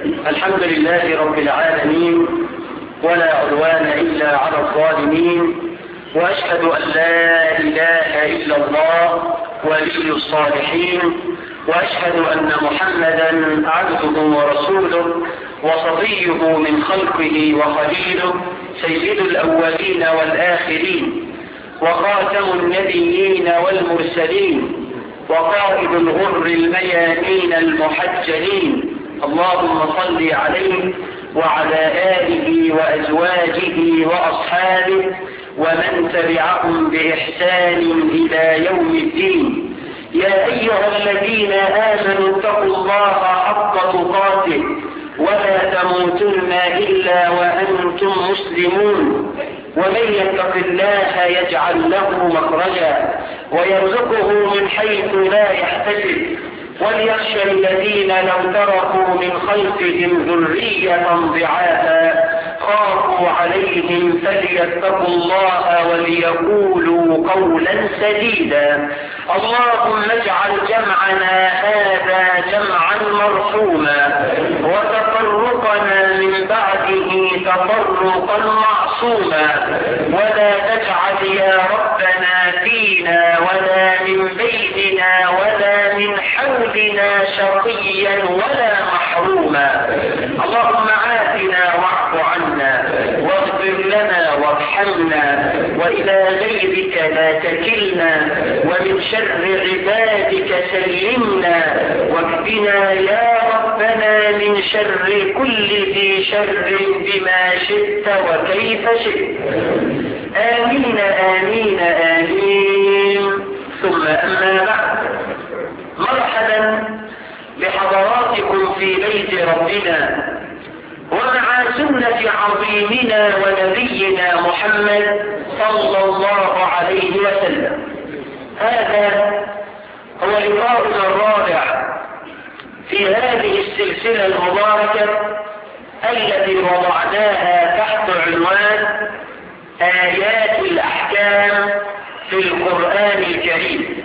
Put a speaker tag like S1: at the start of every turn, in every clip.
S1: الحمد لله رب العالمين ولا عدوان إلا على الظالمين وأشهد أن لا إله إلا الله ولي الصالحين وأشهد أن محمدا عبده ورسوله وصفيه من خلقه وخليله سيد الأولين والآخرين وخاتم النبيين والمرسلين وقائد الغر الميامين المحجلين اللهم صل عليه وعلى آله وأزواجه وأصحابه ومن تبعهم بإحسان إلى يوم الدين يا أيها الذين آمنوا اتقوا الله حق تقاته ولا تموتن إلا وأنتم مسلمون ومن يتق الله يجعل له مخرجا ويرزقه من حيث لا يحتسب وليخشى الذين لو تركوا من خلفهم ذرية ضعافا خافوا عليهم فليتقوا الله وليقولوا قولا سديدا اللهم اجعل جمعنا هذا جمعا مرحوما وتفرقنا من بعده تفرقا معصوما ولا تجعل يا ربنا فينا ولا من بيننا ولا من حولنا شقيا ولا محروما اللهم عافنا واعف عنا واغفر لنا وارحمنا وإلى غيرك لا تكلنا ومن شر عبادك سلمنا واكفنا يا ربنا من شر كل ذي شر بما شئت وكيف شئت آمين آمين آمين ثم أما بعد مرحبا بحضراتكم في بيت ربنا ومع سنة عظيمنا ونبينا محمد صلى الله عليه وسلم هذا هو لقاؤنا الرابع في هذه السلسلة المباركة التي وضعناها تحت عنوان آيات الأحكام في القرآن الكريم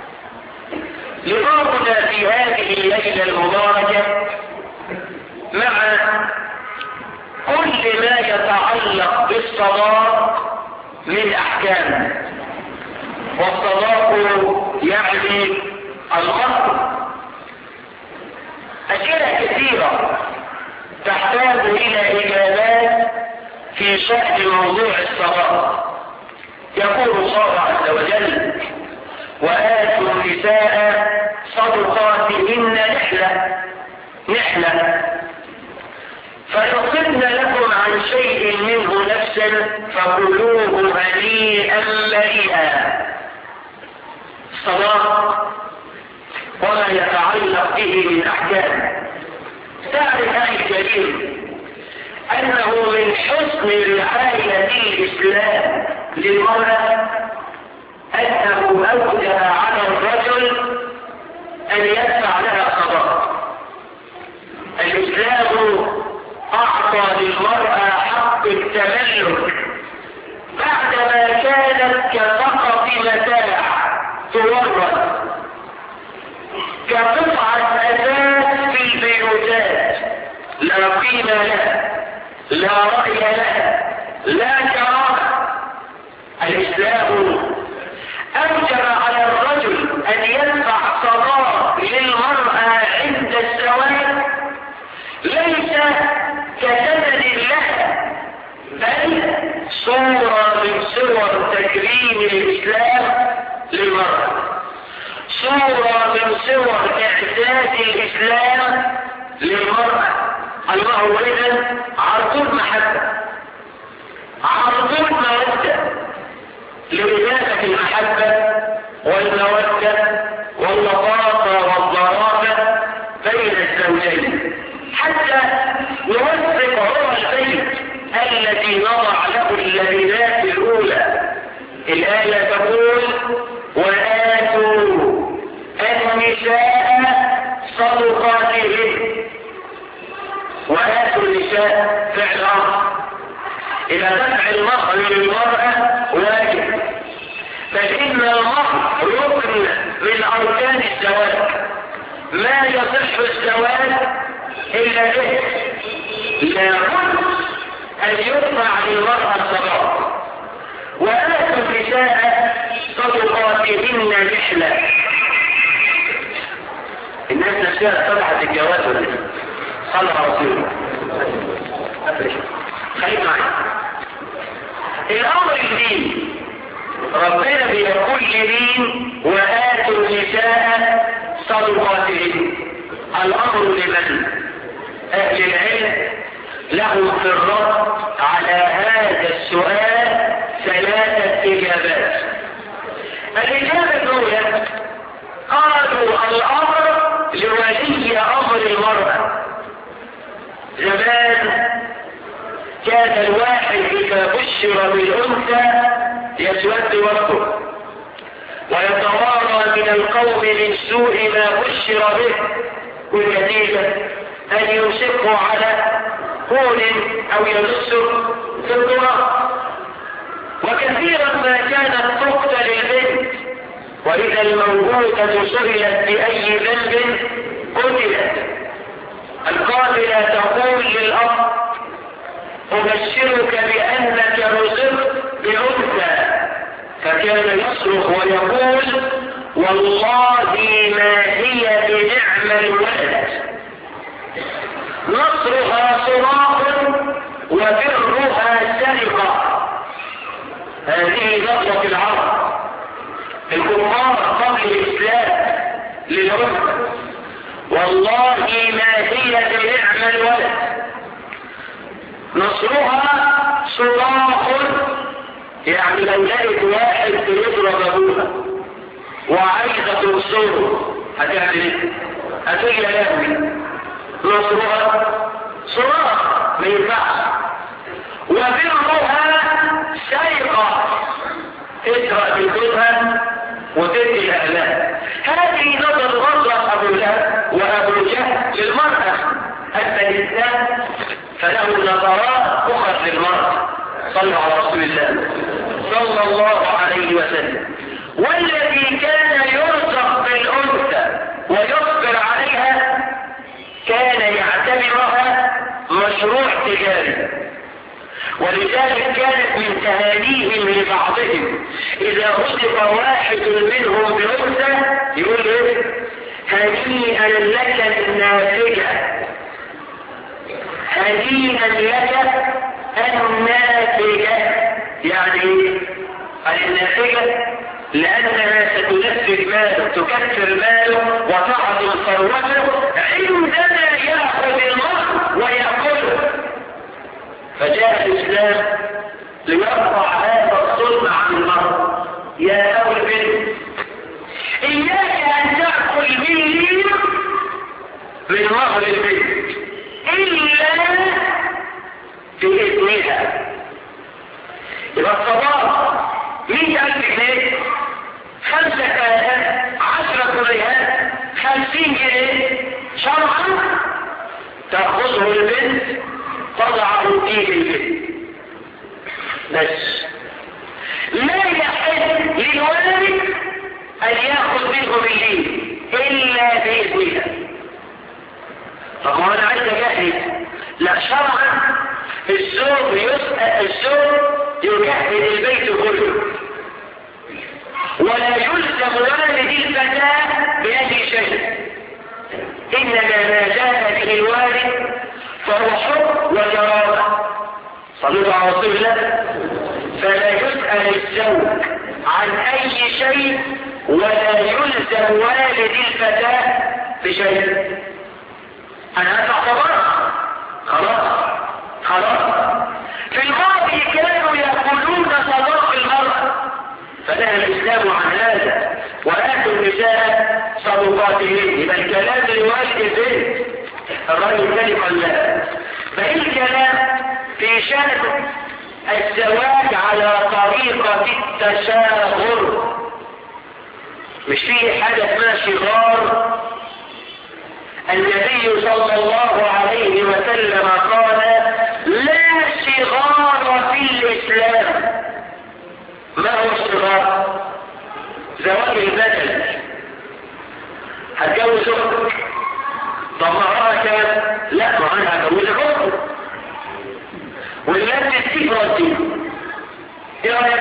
S1: لقاؤنا في هذه الليلة المباركة مع كل ما يتعلق بالصداق من أحكام والصداق يعني المهر أسئلة كثيرة تحتاج إلى إجابات في شأن موضوع الصداق يقول الله عز وجل وآتوا النساء صدقاتهن نحلة نحلة فيصبن لكم عن شيء منه نفسا فكلوه هنيئا مريئا الصداق وما يتعلق به من أحكام تعرف أخي الكريم أنه من حسن رعاية الإسلام للمرأة أنه أوجب على الرجل أن يدفع لها صداق الإسلام أعطى للمرأة حق التملك بعدما كانت كفقط متاع تورث كقطعة أساس في البيوتات لا قيمة لها لا رأي لها لا كرامة الإسلام أوجب على الرجل أن يدفع صداق للمرأة عند الزواج ليس كثمن لها بل صورة من صور تكريم الإسلام للمرأة صورة من صور إعداد الإسلام للمرأة الله إذن عرض محبة عرض مودة لإجابة المحبة والمودة واللطافة والظرافة بين الزوجين حتى يوثق هو البيت الذي نضع له اللبنات الأولى الآية تقول وآتوا النساء صدقاتهن وآتوا النساء فعل أمر إذا دفع المهر للمرأة واجب فإن المهر ركن من أركان الزواج ما يصح الزواج إلا به لابد أن يدفع للمرأة الصداق وآتوا النساء صدقاتهن نحلة الناس نفسها طبعت الجواز ولا صلى رسول الله خليك معي الأمر الدين ربنا بيقول لمين وآتوا النساء صدقاتهن الأمر لمن أهل العلم لهم في الرد على هذا السؤال ثلاثة إجابات الإجابة الأولى قالوا الأمر لولي أمر المرأة زمان كان الواحد إذا بشر بالأنثى يسود وجهه ويتوارى من القوم من سوء ما بشر به والنتيجة أن يمسكه على كون أو يمسه في التراب وكثيرا ما كانت تقتل البنت وإذا الموجودة سئلت بأي ذنب قتلت القاتلة تقول للأب أبشرك بأنك رزقت بأنثى فكان يصرخ ويقول والله ما هي بنعم الولد نصرها صراخ وبرها سرقة هذه نظرة العرب الكفار قبل الإسلام للأمة والله ما هي بنعم الولد نصرها صراخ يعني لو لقيت واحد بيضرب ابوها وعايزه تنصره هتعمل ايه؟ هتقول يا لهوي نصرها صراخ ما ينفعش وبرها سرقه تسرق بيتها وتدي لاهلها هذه نظر نظره ابو لهب وابو جهل للمراه اما الانسان فله نظرات اخرى للمراه صلوا على رسول الله صلى الله عليه وسلم والذي كان يرزق بالأنثى ويصبر عليها كان يعتبرها مشروع تجاري ولذلك كانت من تهانيهم لبعضهم إذا رزق واحد منهم بأنثى يقول له هنيئا لك الناتجة هنيئا لك الناتجة يعني الناتجة لأنها ستنفذ ماله تكثر ماله وتعظم ثروته عندما يأخذ المرء ويأكله فجاء الإسلام ليرفع هذا الظلم عن المرء يا أول بنت إياك أن تأكل مني من مهر البنت إلا بإذنها يبقى الصداق مئة ألف جنيه خمسة آلاف عشرة ريال خمسين جنيه شرعا تأخذه البنت تضعه فيه البنت بس لا يحل للوالد أن يأخذ منه بالليل إلا بإذنها طب ما أنا عايز أجهز لا شرعا الزوج يسأل الزوج يجهز البيت كله ولا يلزم والد الفتاة بأي شيء إنما ما جاء به الوالد فهو حب وكرامة صلوا على رسول الله فلا يسأل الزوج عن أي شيء ولا يلزم والد الفتاة بشيء أنا أدفع خلاص خلاص خلاص في الماضي كانوا يقولون صداق المرأة فنهى الإسلام عن هذا وآتوا النساء صدقاتهن يبقى الكلام للوالد البنت الرجل ذلك لا فإيه الكلام في شأن الزواج على طريقة التشاغر مش فيه حاجة اسمها شغار النبي صلى الله عليه وسلم قال لا شغار في الإسلام ما هو الشغار زواج البدل هتجوز اختك طب مهرها كام لا ما انا هجوزك اختي والولاد تسيب ردي ايه رايك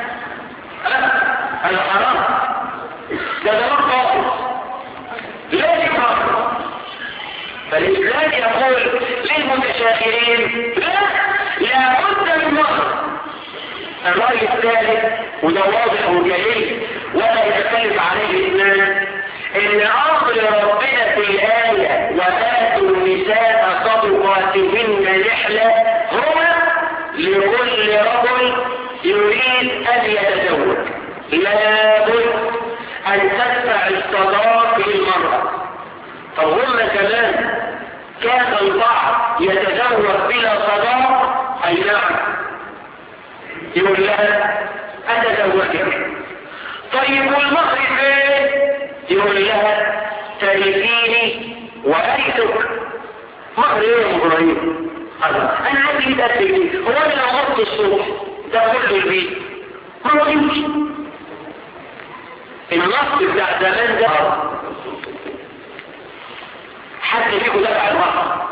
S1: انا حرام ده ده خالص لازم حرام فالإسلام يقول للمتشاكرين لا لا بد من مهر الرأي الثالث وده واضح وجليل ولا يختلف عليه اثنان ان امر ربنا في الآية وآتوا النساء صدقاتهن نحلة هو لكل رجل يريد ان يتزوج لابد ان تدفع الصداق للمرأة طب هم كمان كان البعض يتزوج بلا صداق اي نعم يقول لها اتزوجك طيب والمهر فين يقول لها ترثيني وارثك مهر ايه يا ابراهيم انا عايز اجيب قد ايه هو انا لو مرت الصبح ده كل البيت ما هو يمشي النص بتاع زمان ده حد فيكم دفع المهر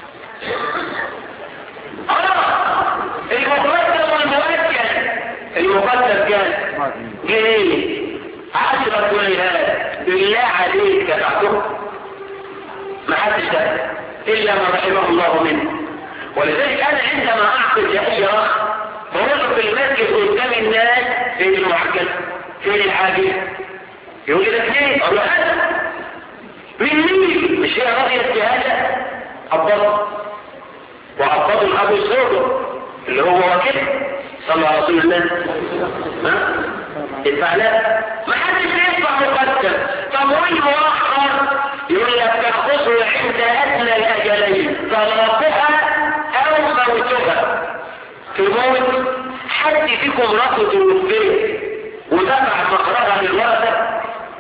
S1: اه المقدم والمؤكد المقدم كان جنيه عشرة جنيهات بالله عليك دفعته ما حدش دفع الا من رحمه الله منه ولذلك انا عندما اعقد لاي اخ بروح في المسجد قدام الناس فين المعجل فين العاجل يقول لي ده فين اقول له هذا من مين مش هي رأيت بهذا عبد وعبد الأبو الزوجة اللي هو وكيل صلى على رسول الله ها ادفع لا ما حدش يدفع مقدم طب وين مؤخر يقول لك تاخذه عند ادنى الاجلين طلاقها او موتها تموت حد فيكم رفض الوفيه ودفع مهرها للورثه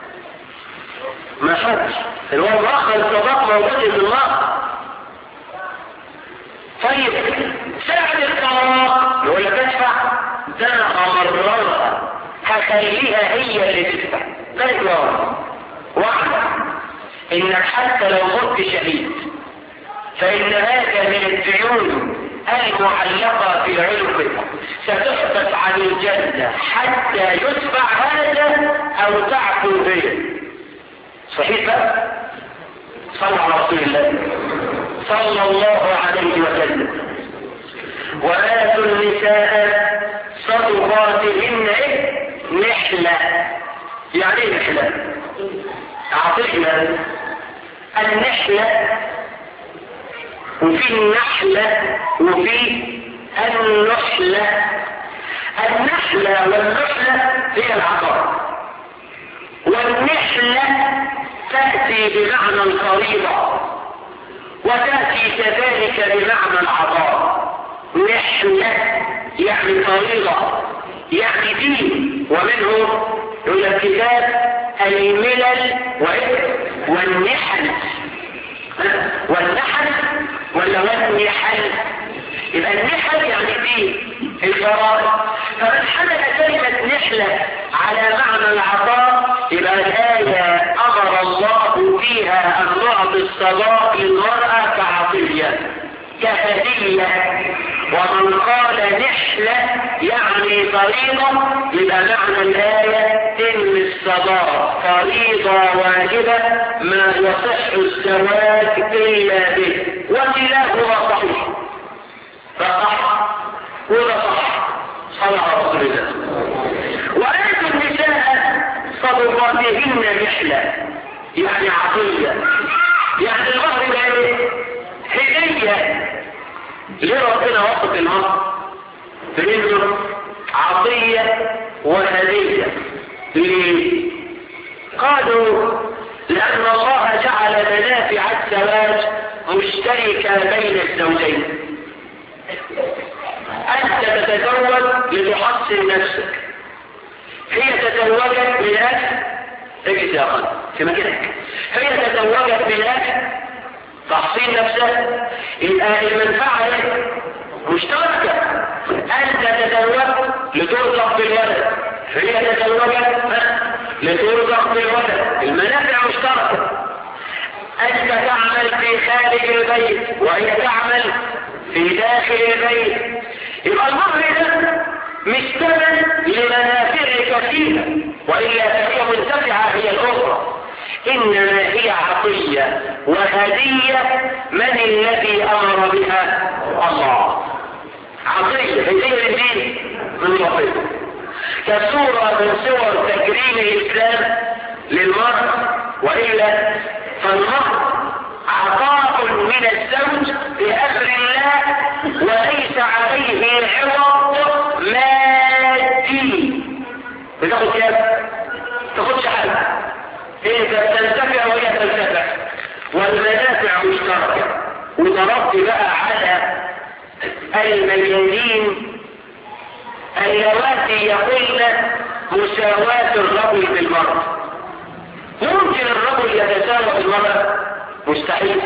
S1: ما حدش اللي هو مؤخر الصداق موجود في الله طيب سعر الطلاق يقول لك ادفع ده امررها هخليها هي اللي تدفع ده اقرار واحدة انك حتى لو مت شهيد فان هذا من الديون المعلقة في عنقك ستحبس عن الجنة حتى يدفع هذا او تعفو به صحيح بقى صلى على رسول الله صلى الله عليه وسلم وآتوا النساء صدقاتهن ايه نحلة يعني ايه نحلة اعطينا النحلة وفي النحلة وفي النحلة النحلة والنحلة هي العقار والنحلة تأتي بمعنى الفريضة وتأتي كذلك بمعنى العطاء نحلة يعني فريضة يعني دين ومنه يقول الكتاب الملل والنحل والنحل ولا والنحل يبقى النحل يعني دين الفرائض فمن حمل كلمة نحلة على معنى العطاء يبقى الآية أمر الله فيها أن نعطي الصداق للمرأة كعطية كهدية ومن قال نحلة يعني فريضة يبقى معنى الآية إن الصداق فريضة واجبة ما يصح الزواج إلا به وكلاهما صحيح فصح وده صح صلى على رسول الله وآتوا النساء صدقاتهن نحلة يعني عطية يعني المهر ده ايه؟ هدية ليه ربنا وصف المهر؟ بانه عطية وهدية ليه؟ قالوا لأن الله جعل منافع الزواج مشتركة بين الزوجين أنت تتزوج لتحصن نفسك هي تزوجت من أجل اجلس يا أخي في مكانك هي تزوجت من أجل تحصين نفسها يبقى المنفعة مشتركة أنت تزوجت لترزق بالولد هي تزوجت لترزق بالولد المنافع مشتركة أنت تعمل في خارج البيت وهي تعمل في داخل البيت يبقى المهر ده مش ثمن لمنافع كثيرة وإلا فهي منتفعة هي الأخرى إنما هي عطية وهدية من الذي أمر بها الله عطية هدية لمين؟ من ربنا كصورة من صور تكريم الإسلام للمرء وإلا فالمرء عطاء من الزوج بأمر الله وليس عليه عوض مادي بتاخد كام؟ تاخدش حاجة انت تنتفع وهي تنتفع والمنافع مشتركة وضربت بقى على الميادين اللواتي يقولن مساواة الرجل بالمرأة ممكن الرجل يتساوى بالمرأة مستحيل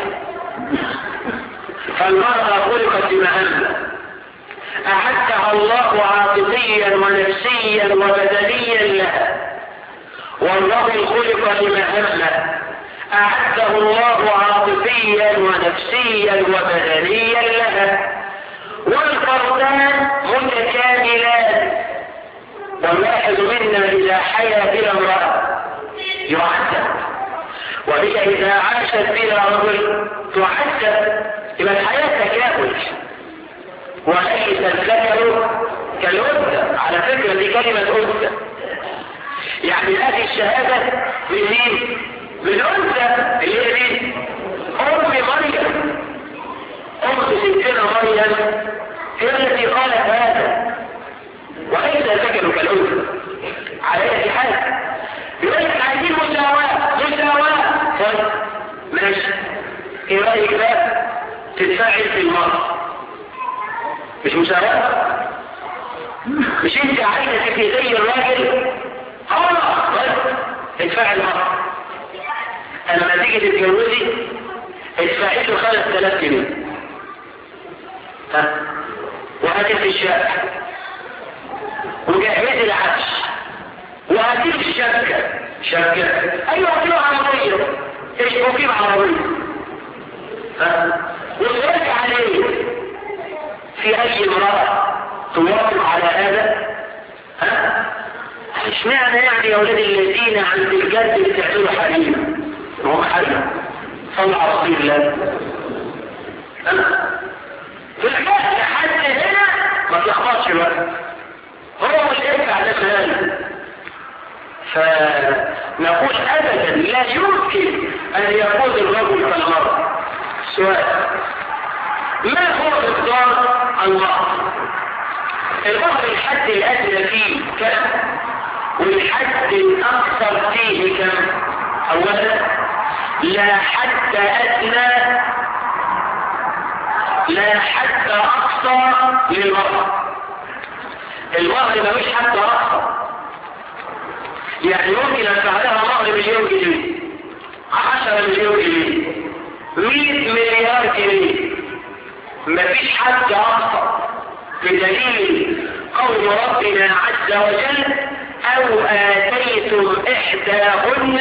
S1: فالمرأة خلقت بمهمة أعدها الله عاطفيا ونفسيا وبدنيا لها والرجل خلق لمهمة أعده الله عاطفيا ونفسيا وبدنيا لها والفردان متكاملان والواحد منا إذا حيا بلا امرأة يعذب وهي إذا عاشت بلا رجل تعذب يبقى الحياة تكامل وليس الذكر كالأنثى على فكرة دي كلمة أنثى يعني هذه الشهادة من مين؟ من أنثى اللي هي مين؟ أم مريم أم ستنا مريم هي التي قالت هذا وليس الذكر كالأنثى على أي حال يقول لك عايزين مساواة مساواة طيب ماشي ايه رأيك بقى تتفاعل في المرض مش مساواة مش انت عايزة تبقي زي الراجل اه طيب ادفعي المرض لما تيجي تتجوزي ادفعي له 5000 جنيه ها وهاتي في الشقة وجهزي العفش وهاتي في الشبكة شبكة ايوه هاتي له عربية ايش مقيم عربية ها وصرف عليه في اي امرأة توافق على هذا ها اشمعنى يعني يا اولاد الذين عند الجد بتعملوا حريم هو حريم صلى على رسول الله في الحقيقة لحد هنا ما تلخبطش الوقت هو مش ينفع ده سهل فنقول ابدا لا يمكن ان يكون الرجل كالمرأة سؤال ما هو مقدار المهر المهر الحد الادنى فيه كم والحد الاكثر فيه كم اولا لا حد ادنى لا حد اقصى للمرأة المهر ملوش حد اقصى يعني ممكن ادفع لها مهر مليون جنيه 10 مليون جنيه 100 مليار جنيه مفيش حد اقصى بدليل قول ربنا عز وجل او اتيتم احداهن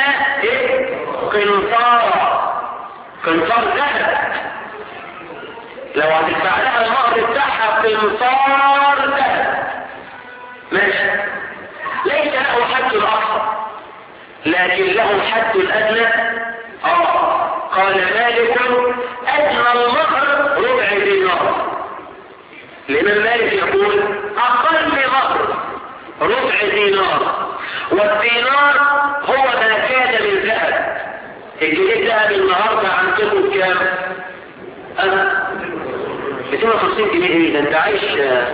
S1: قنطارا قنطار ذهب لو هتدفع لها المهر بتاعها قنطار ذهب ماشي ليس له حد الاقصى لكن له حد الادنى اه قال مالك ادنى المهر ربع دينار الإمام مالك يقول أقل مهر ربع دينار والدينار هو ما كان من ذهب الجنيه ذهب النهارده عندكم بكام؟ أه 250 جنيه ايه ده انت عايش أه؟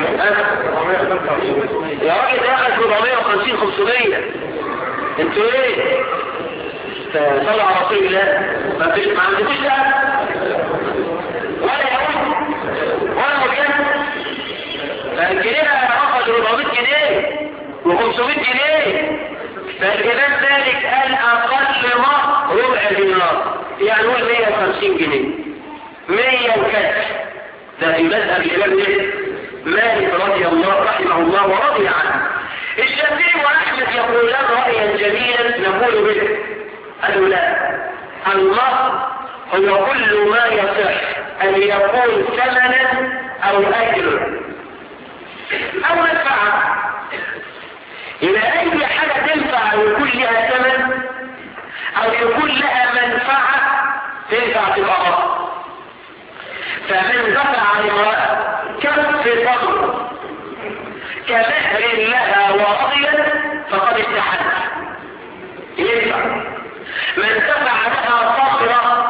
S1: يا راجل ده اخذ 450 500 انتوا ايه؟ صلى على رسول الله ما فيش ما عندكوش ذهب ولا يهود ولا مكان فالجنيه اخذ 400 جنيه و500 جنيه فالإمام ذلك قال أقل ما ربع دينار يعني هو 150 جنيه 100 وكسر ده في مذهب الإمام مالك رضي الله رحمه الله ورضي عنه الشافعي وأحمد يقولان رأيا جميلا نقول به قالوا لا المهر هو كل ما يصح ان يكون ثمنا او اجرا او منفعة الى اي حاجة تنفع او يكون لها ثمن او يكون لها منفعة تنفع تبقى غلط فمن دفع امرأة كف فضل كمهر لها ورضيت فقد استحل ينفع من دفع لها صخرة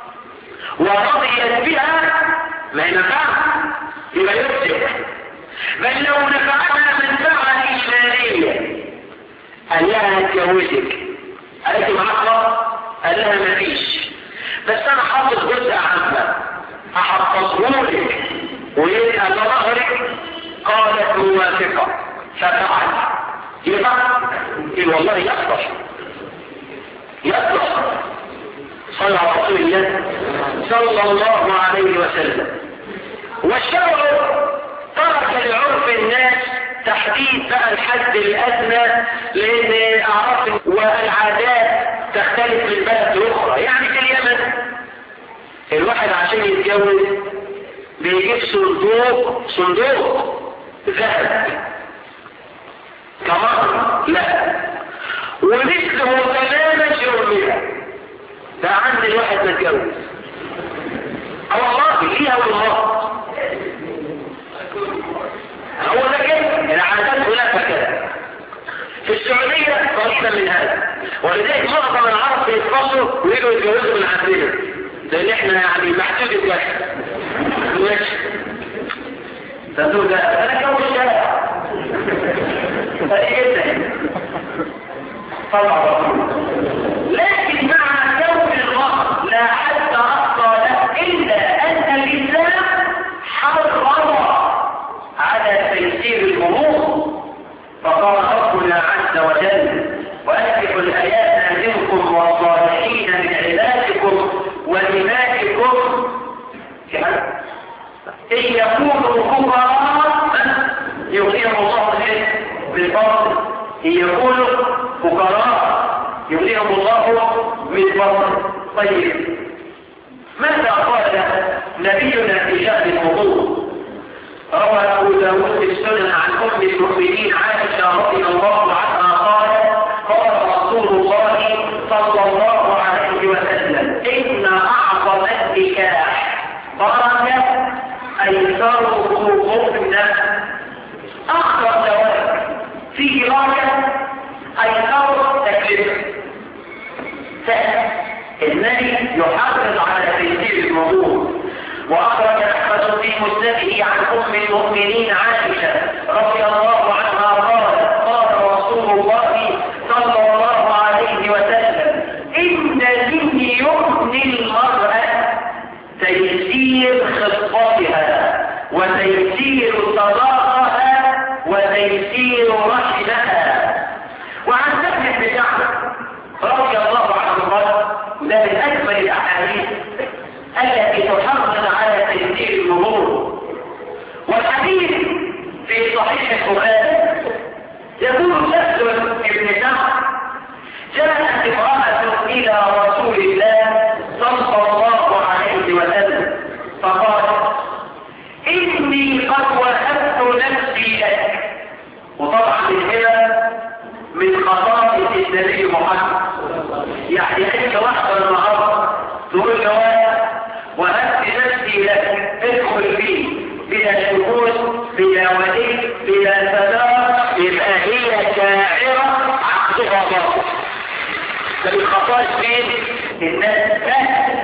S1: ورضيت بها ما ينفع يبقى يفسد بل لو نفعها منفعة إيمانية قال لها هتجوزك قالت معاك قال لها مفيش بس انا حافظ جزء عامة احفظه لك ويبقى ظهرك قالت موافقة ففعل يبقى يبقى والله يصلح يصلح صلى على رسول الله صلى الله عليه وسلم والشرع ترك لعرف الناس تحديد بقى الحد الأدنى لأن أعراف والعادات تختلف من بلد لأخرى يعني في اليمن الواحد عشان يتجوز بيجيب صندوق صندوق ذهب كمهر لا ومثله تماما شرمها ده عند الواحد متجوز اه والله ليها والله هو ده كده العادات كلها كده في السعودية قريبا من هذا ولذلك معظم العرب بيتفصلوا ويجوا يتجوزوا من عندنا لان احنا يعني محدود الواحد ماشي تقول ده انا جو الشارع فريق جدا طبعا لكن مع كون المهر لا حد اقصى له الا ان الاسلام حرم على تيسير الامور فقال ربنا عز وجل وأنفقوا الآيات منكم والصالحين من عبادكم وإمائكم إن يكونوا فقراء يغنيهم الله بالفضل إن يكونوا فقراء يغنيهم الله بالفضل طيب ماذا قال نبينا في شأن الموضوع روى أبو داود في السنن عن أم المؤمنين عائشة رضي الله عنها قال قال رسول الله صلى الله عليه وسلم إن أعظم النكاح بركة أيسره مؤمنة أخطر زواج فيه بركة أيسر تكلفة النبي يحافظ على تيسير الموضوع وأخرج أحمد في مسنده عن أم المؤمنين عائشة رضي الله عنها قال قال رسول الله صلى الله عليه وسلم إن من يغني المرأة تيسير خطتها وتيسير صداقها وتيسير رحمها وعن سهل بن جعفر رضي الله عنه قال ده من أجمل الأحاديث التي تحرض على تيسير الامور والحديث في صحيح القران يقول نفس ابن سعد جاءت امراه الى رسول الله صلى الله عليه وسلم فقالت اني قد وهبت نفسي لك وطبعا من هنا من خصائص النبي محمد يعني انت واحده النهارده تقول جواب وهبت نفسي لك ادخل فيه بلا شهود بلا ولي بلا سدار يبقى هي شاعرة عقدها باطل ده بالخصائص فين الناس فاهم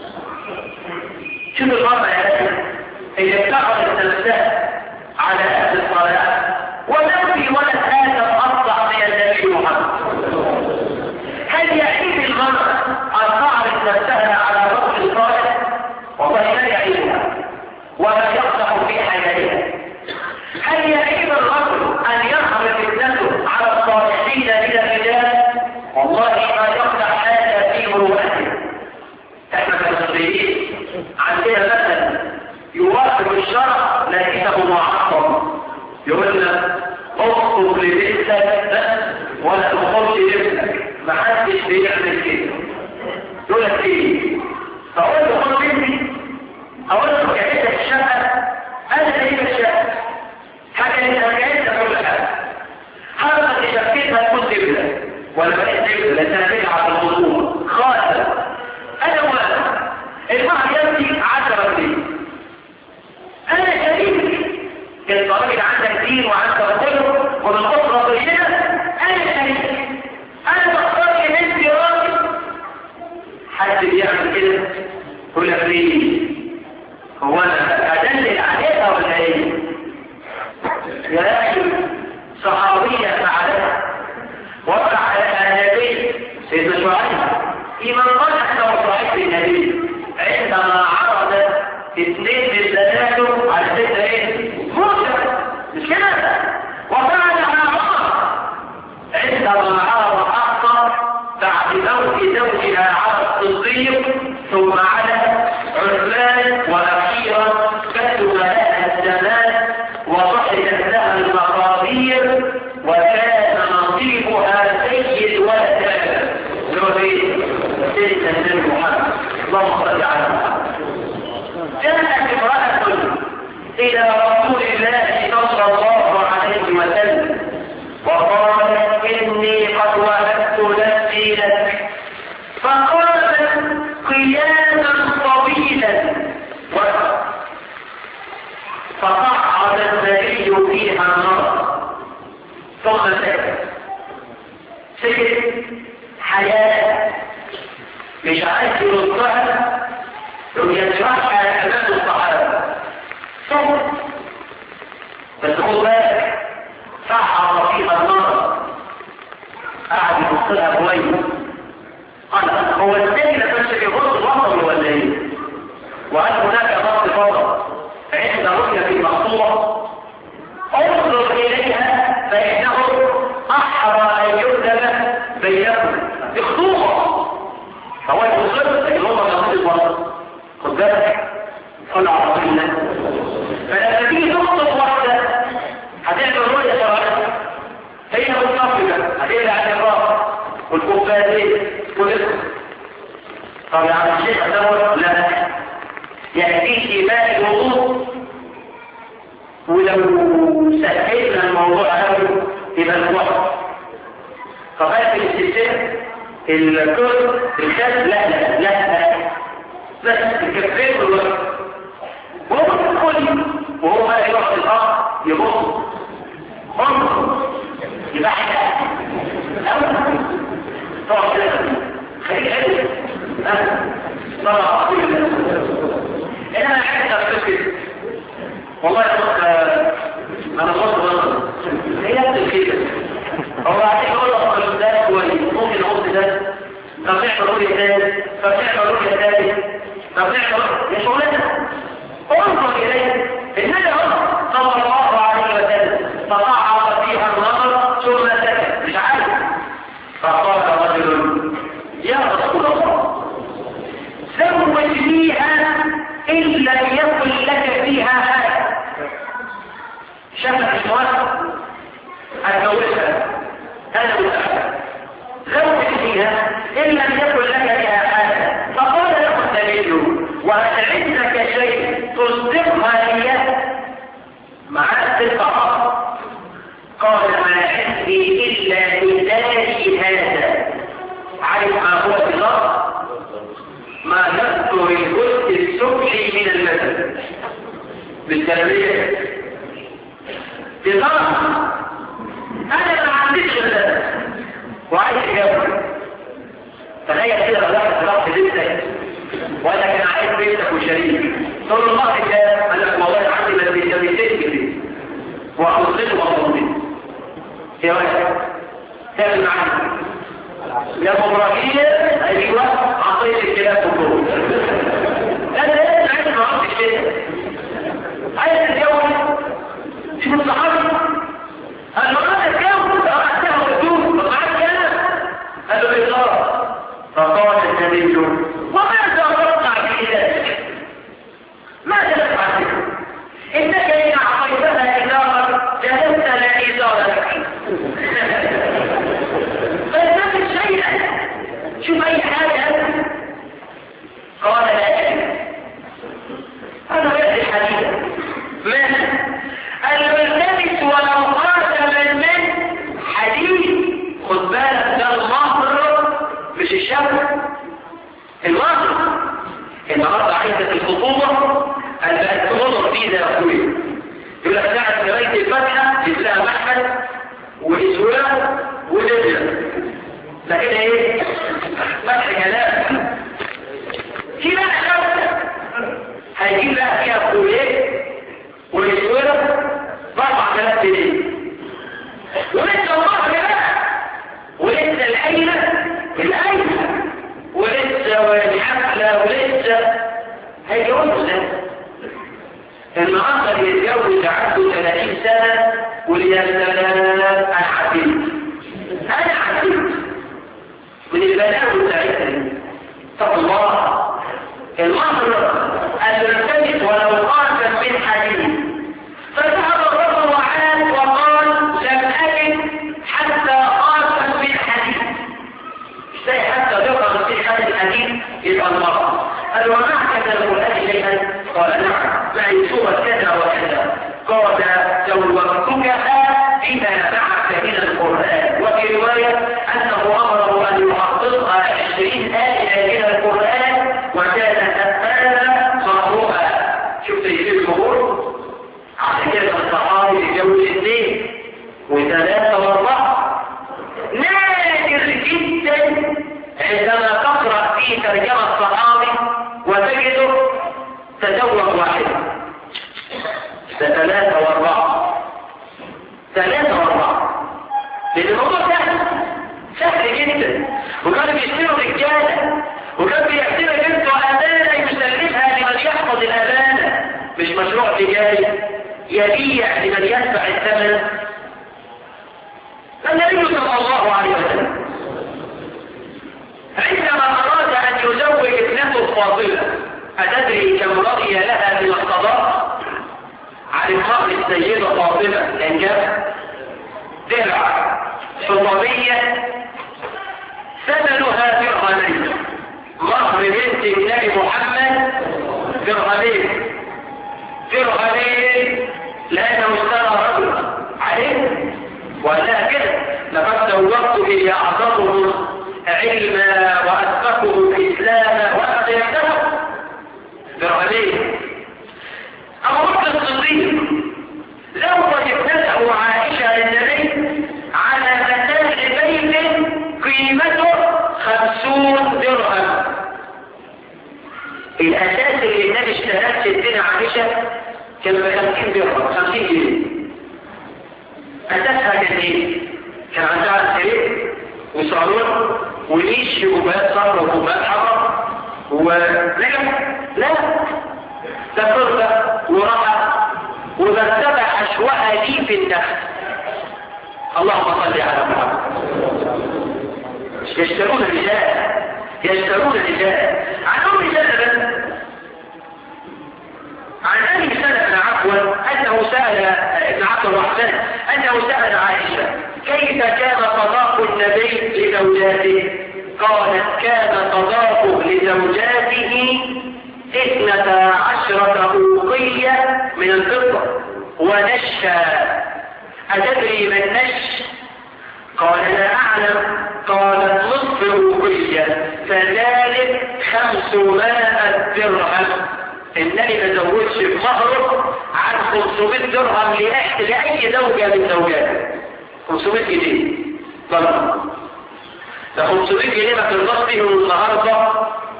S1: شوف المرأة يا رجل هي اتخذت نفسها على أهل الصلاة ولو في ولد آدم أصلح من النبي محمد هل يعيب المرأة أن تعرض نفسها على رجل صالح والله لا يعيبها ولا يقدح في حياتها هل يعيب الرجل أن يحرم ابنته على الصالحين من الرجال والله ما يقدح هذا في مروءته احنا كمسلمين عندنا مثلا يوافق الشرع لكنه معصم يقول لك اخطب لبنتك ولا تخطب لابنك ما حدش بيعمل كده يقول لك ايه فاقول له خد بنتي اقول له جهزت الشقه انا جهزت الشقه حاجه انت جهزتها كل حاجه حركه اللي شكيتها تكون دبله ولا بقيت دبله لان انا بدعه في الموضوع خالص انا وانا المهر يبني 10 جنيه انا شريك انت راجل عندك دين وعندك خلق ومن اسره طيبه انا شريك انا بختار بنتي راجل حد بيعمل كده يقول لك ليه هو انا ادلل عليها ولا ايه يا اخي صحابيه فعلتها وقع على النبي سيدنا شعيب في من قال انه صاحب النبي عندما عرض اثنين من بناته على سيدنا ايه موسى مش كده وفعلها عمر عندما عرض حقا بعد موت زوجها على الصديق ثم على عثمان واخيرا كتب لها الزمان وضحكت لها المقادير وكان نصيبها سيد ولد ادم سيدنا النبي محمد اللهم صل على محمد جاءت امرأة إلى رسول الله صلى الله عليه وسلم وقالت إني قد وهبت نفسي لك فقالت قياما طويلا فقعد النبي فيها النار ثم سكت سكت حياة مش عايز يردها ويجرحها امام الصحابه صبر بس خد بالك صعب فيها النار قعد يبص لها كويس قال هو السجن بس بيبص الوطن ولا ايه؟ وهل هناك ضغط فضل عند رؤية المقصورة انظر اليها فانه احرى ان يكتب بينكم بخطوبه فهو يوصل ان هم ضغط الوطن خد بالك صلى على رسول الله فلما تيجي تخطب واحده هتعمل رؤيه شرعيه هي متنفذه هتقلع عن الراس والكوبايات والاسم طب يا عم الشيخ دوت لا يأتيك ماء الوضوء ولو سهلنا الموضوع هذا يبقى الوقت فقالت الاستثناء الكل الخاص لا لا لا بس الكفين والوقت وهو الكل وهو بقى يروح الأرض يبص انظر يبقى احنا الأول طبعا كده خليك حلو طبعا عظيم انا عايز افتكر والله يا اخ انا صوت غلط هي كده هو عايز يقول لك ده كويس ممكن اقول ده طب نعمل رؤيه ثاني طب نعمل رؤيه ثاني طب نعمل يا شغلتنا انظر اليه النبي صلى الله عليه وسلم فصعد فيها النظر ثم سكت مش عارف فقال رجل يا رسول الله زوجنيها إن لم يكن لك فيها حاجة شافت الموافق أتجوزها أنا متأكد زوجنيها إن لم يكن لك فيها حاجة فقال له النبي وهل عندك شيء تصدقها إياه معك الطعام قال ما عندي إلا إلهي هذا عارف ما هو في الأرض ما نذكر الجزء السفلي من المثل بالتربية بضغط أنا ما عنديش غدا وعايز أجاوب تخيل كده بلاحظ ضغط بنتك وأنا كان عايز بنتك وشريك تقول الله كده قال لك والله عندي ما بيتمثلش كده وأوصله وأوصله يا ولد تعمل معايا يا ابراهيم ايوه اعطيت الكلام كله انا لازم عايز ما اعرفش كده عايز تتجوز شوف الصحابي قال له انا اتجوز اخذتها وردود معاك انا قال له بالله فقال النبي وماذا تصنع في ذلك ماذا تفعل انك ان اعطيتها ازارا جلست لا ازار لك فلتكن شيئا شوف اي حاجة حديدا ماشي الملتمس ولو خاتما من حديد خد بالك ده المهر مش الشبكة المهر النهارده عايزة الخطوبة أن بقت تنظر فيه ده يا أخويا يقول لك ساعة قراية الفاتحة تلاقي محمد وإسواه ودجلة لكن ايه فتح كلام في بقى خمسة هيجيب بقى فيها كوليه والإسواه بأربع ثلاث سنين ولسه الله بقى ولسه العيلة العيلة ولسه والحفلة ولسه هيجوزوا ده النهارده يتجوز عنده 30 سنة ويا سلام انا عديت انا عديت من البلاوي بتاعتنا طب الله المهر الملتمس ولو قاسم من حديد فذهب الرجل وعاد وقال لم اجد حتى قاسم من حديد ازاي حتى يقرا في حد الحديد يبقى المرأة قال ومعك من القرآن شيئا قال نعم معي سورة كذا وكذا قال زوجتكها بما معك من القرآن وفي رواية أنه أمره أن يحققها عشرين آية من القرآن وكان هذا مهرها شفت يصير الجمهور عشان كده الصحابي يتجوز اثنين وثلاثة وأربعة نادر جدا عندما تقرأ في ترجمة الصحابي وتجده تزوج واحدا ثلاثة وأربعة ثلاثة وأربعة لأن الموضوع سهل سهل جدا وكانوا بيشتروا رجالة وكان بيعتبر بنته أمانة يسلمها لمن يحفظ الأمانة مش مشروع تجاري يبيع لمن يدفع الثمن فالنبي صلى الله عليه وسلم عندما أراد أن يزوج ابنته الفاضلة أتدري كم رضي لها من القضاء عن المرء السيدة فاطمة الأنجاب درع حطبية ثمنها درهمين مهر بنت النبي محمد درهمين درهمين لأنه اشترى رجلا عليه ولا كده لقد زوجت به أعظمهم علما وأسبقه إسلاما وأقيمته درهمين أبو بكر الصديق زوج ابنته عائشة للنبي على متاع بيت قيمته خمسون درهم الأساس اللي النبي اشتراه ستين عائشة كان بخمسين درهم خمسين جنيه أساسها كان ايه؟ كان عندها سرير وصالون ونيش وكوبايات صفرا وكوبايات حمر ونجم لا ده فرصة وراحة وبتبع أشواء لي في النخل اللهم صل على محمد يشترون الرجال يشترون الرجال عن أم سلمة عن أبي سلمة عفوا أنه سأل ابن عبد الرحمن أنه سأل عائشة كيف كان صداق النبي لزوجاته قالت كان صداقه لزوجاته اثنتا عشرة أوقية من الفضة ونشا أتدري من نش قال لا أعلم قالت نصف أوقية فذلك خمسمائة درهم النبي ما زودش بمهره عن 500 درهم لأحد لأي زوجة من زوجاته 500 جنيه طبعا ده 500 جنيه ما ترضاش بيهم النهارده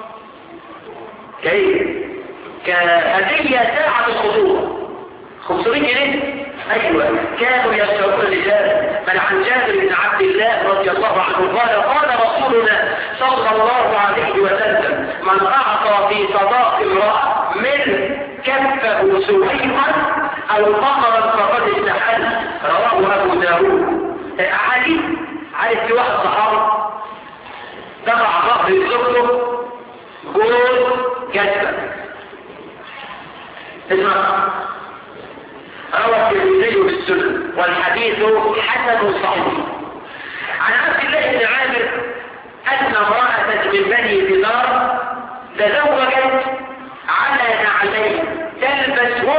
S1: كيف كهدية ساعة الخطوبة 500 جنيه أيوة كانوا يشترون الرجال من عن جابر بن عبد الله رضي الله عنه قال قال رسولنا صلى الله عليه وسلم من أعطى في صداق امرأة من كفه سويقا أو بقرا فقد استحل رواه أبو داود أحاديث عارف في واحد صحابي دفع ظهر زوجته جول جذبة اسمع روى الترمذي بالسنن والحديث حسن صحيح عن عبد الله بن عامر ان امراه من بني دينار تزوجت على نعلين تلبسهما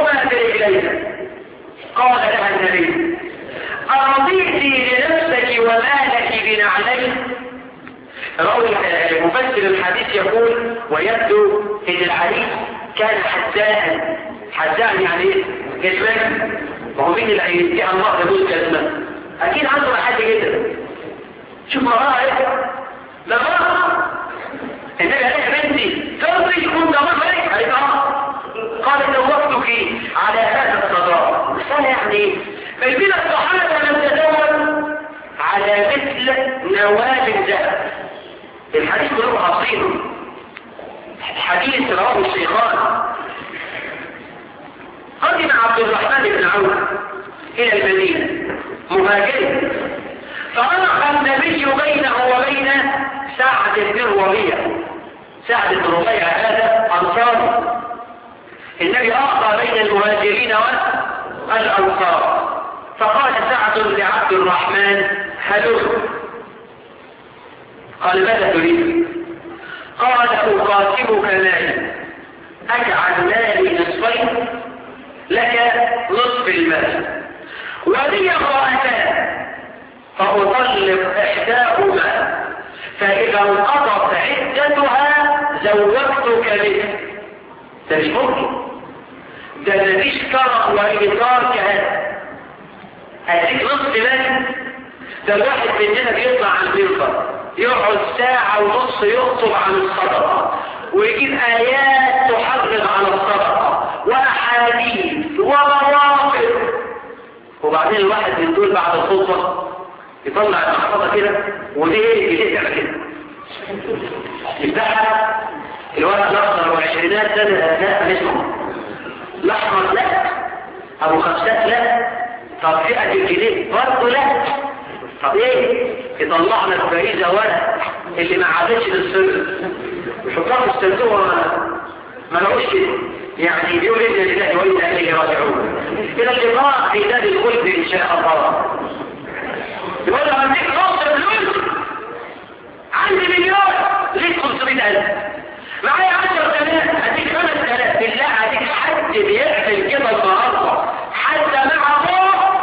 S1: وما لك بنعلين راوي مفسر الحديث يقول ويبدو ان الحديث كان حزاء حزاء يعني ايه جسمان وهو مين اللي هيديها الله يقول جسمان اكيد عنده حد جدا شوف مراه ايه ده مراه النبي قال يا بنتي ترضي يكون ده مرة قالت اه قالت زوجتك على هذا الصداق رسالة يعني ايه فيبين الصحابة لم تدور على مثل نواب الذهب الحديث كله عظيم حديث رواه الشيخان قدم عبد الرحمن بن عوف الى المدينة مهاجرا فألقى النبي بينه وبين سعد بن ربيع سعد بن ربيع هذا أنصاري النبي أعطى بين المهاجرين والأنصار فقال سعد لعبد الرحمن هلو قال ماذا تريد قال أقاتلك مالي أجعل مالي نصفين لك نصف المال ولي امرأتان فأطلق إحداهما فإذا انقضت عدتها زوجتك به ده مش ممكن ده مفيش كرم وإيثار كهذا هديك نصف مال ده الواحد مننا بيطلع عن المنبر يقعد ساعة ونص يخطب عن الصدقة ويجيب آيات تحرض على الصدقة وأحاديث ومواقف وبعدين الواحد من دول بعد الخطبة يطلع المحفظة كده ودي ايه يلقى كده يفتحها الولد الأخضر والعشرينات سنة لا اسمه الأحمر لا أبو خمسات لا طب فئة الجنيه برضه لا طب ايه يطلع لك فريزة ولا اللي ما عادتش للسر وحطها في الصندوق ما لقوش كده يعني بيقول إنا لله وإنا إليه راجعون إلى اللقاء في دار الخلد إن شاء الله يقول له عندك نص فلوس عندي مليون ليه 500000 معايا 10000 هديك 5000 بالله هديك حد بيعمل كده النهارده حتى مع ابوه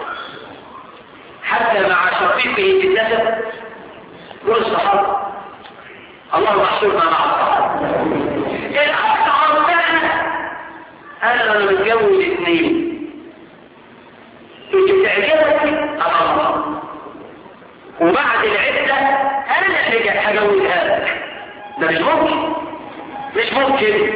S1: حتى مع شقيقه في النسب دول الصحابه الله يحشرنا مع الصحابه الاخ عرفانا انا انا متجوز اثنين اللي تعجبك الله وبعد العدة انا اللي هجوزها لك ده مش ممكن مش ممكن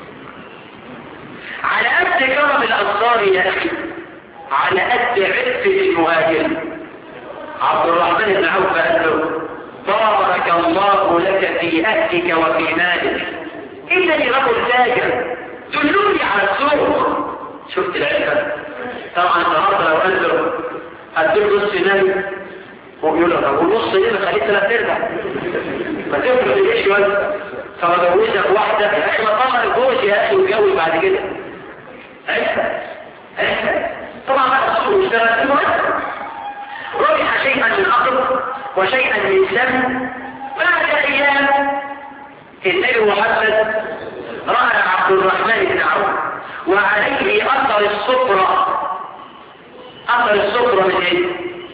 S1: على قد كرم الانصار يا اخي على قد عفة المهاجر عبد الرحمن بن عوف قال له بارك الله لك في اهلك وفي مالك انني رجل تاجر دلوني على السوق شفت العفة طبعا النهارده لو قال له هديك نص ناوي هو بيقول له طب والنص دي خليك ثلاث ارباع ما تفرض ليه شويه طب اجوزك واحده يا اخي ما طلع الجوز يا اخي واتجوز بعد كده عفة عفة طبعا بقى الصوت مش ده المهم ربح شيئا من عقل وشيئا من سم بعد ايام النبي محمد راى عبد الرحمن بن عوف وعليه اثر الصفرة اثر الصفرة من ايه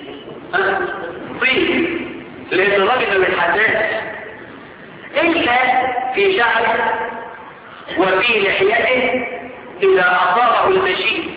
S1: طيب لان الراجل من الحساس الا في شعره وفي لحيته اذا اصابه المشيب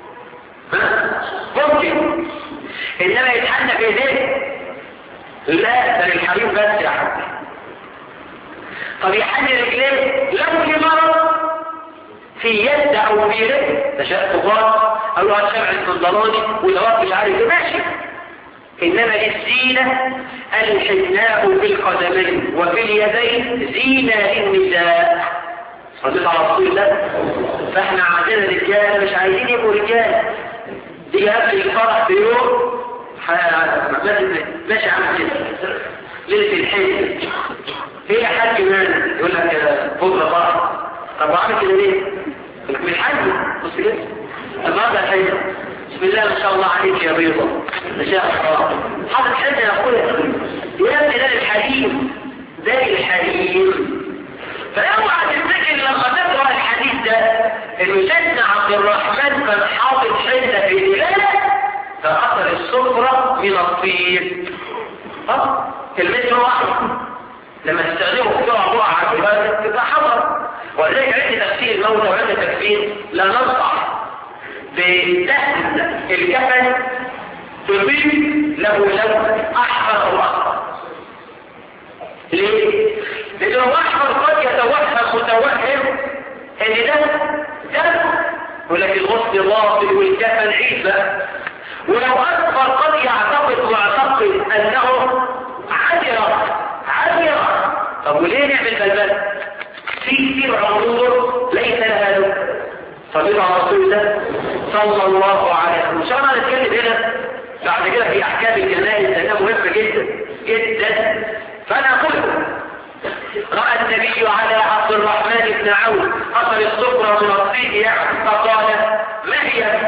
S1: ممكن انما يتحنى في ايديه لا ده للحريم بس يا حبيبي طب يحني رجليه لو في مرض في يد او في رجل ده شاء طغار او له شمع الصندلاني والهواء مش عارف ماشي انما الزينة الحناء في القدمين وفي اليدين زينة للنساء صليت على رسول الله فاحنا عندنا رجال مش عايزين يبقوا رجال دي قبل الفرح بيوم ماشي عامل كده ليلة الحج ايه يا حاج مان يقول لك بكره فرح طب وعامل كده ليه؟ من الحج بص كده النهارده الحج بسم الله ما شاء الله عليك يا بيضة ما شاء الله حاطط حد يا اخويا يا ابني ده الحليم ده الحليم فاوعى تفتكر لما تقرا الحديث ده انه سيدنا عبد الرحمن كان حاطط حته في ايديه كأثر السفرة من الطين اه المثل واحد لما تستخدمه في بسرعة بقعة على الجهاز تبقى حمر ولذلك عند تفسير الموتى وعند تكفير لا ننصح بتهز الكفن تضيف له لون احمر او اخضر ليه؟ لانه احمر قد يتوهم متوهم ان ده ده ولكن الغصن الواصل والكفن عيد بقى ولو اكبر قد يعتقد واعتقد انه عجرة عجرة طب وليه نعمل بلبل في كثير عمور ليس لها لون صلينا على رسول الله صلى الله عليه وسلم ان شاء الله نتكلم هنا بعد كده في احكام الجنائز لانها مهمه جدا جدا فانا اقول راى النبي على عبد الرحمن بن عوف اثر الصفرة من الطين يعني فقال ما هي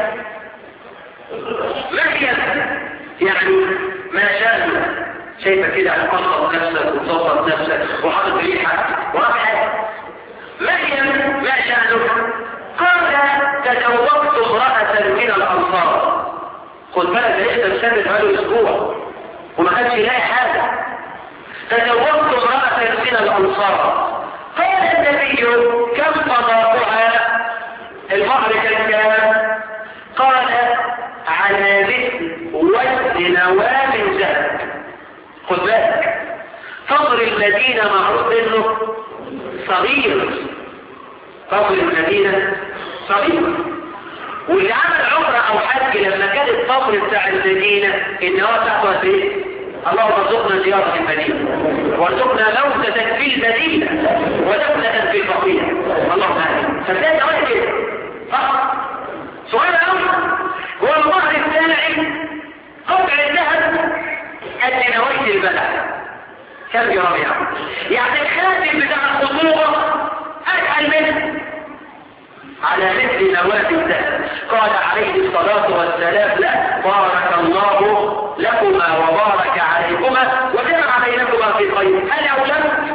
S1: ما هي يعني ما شاء شايفه كده هتقصص نفسك وتصوص نفسك وحاطط ريحه وراح ما هي ما شأنك قال تزوجت امرأة من الأنصار خد بالك لسه مسافر بقاله أسبوع وما كانش يلاقي حاجة تزوجت امرأة من الأنصار قال النبي كم قضاءها المهر كان كام قال على مثل وزن نواه من ذهب خد بالك فضل المدينة معروف انه صغير فضل المدينة صغير واللي عمل عمرة او حج لما كان الفضل بتاع المدينة ان هو تحت ايه اللهم ارزقنا زيارة المدينة وارزقنا لوزة في المدينة ودولة في الفقير اللهم امين فبدأت اقول كده صح سؤال اول هو المهر بتاعي قطع الذهب قد نويت البلد كم جرام يعني يعني الخاتم بتاع الخطوبة أجعل منه على مثل نواه الذهب قال عليه الصلاة والسلام لا بارك الله لكما وبارك عليكما وجمع بينكما في خير هل أولمت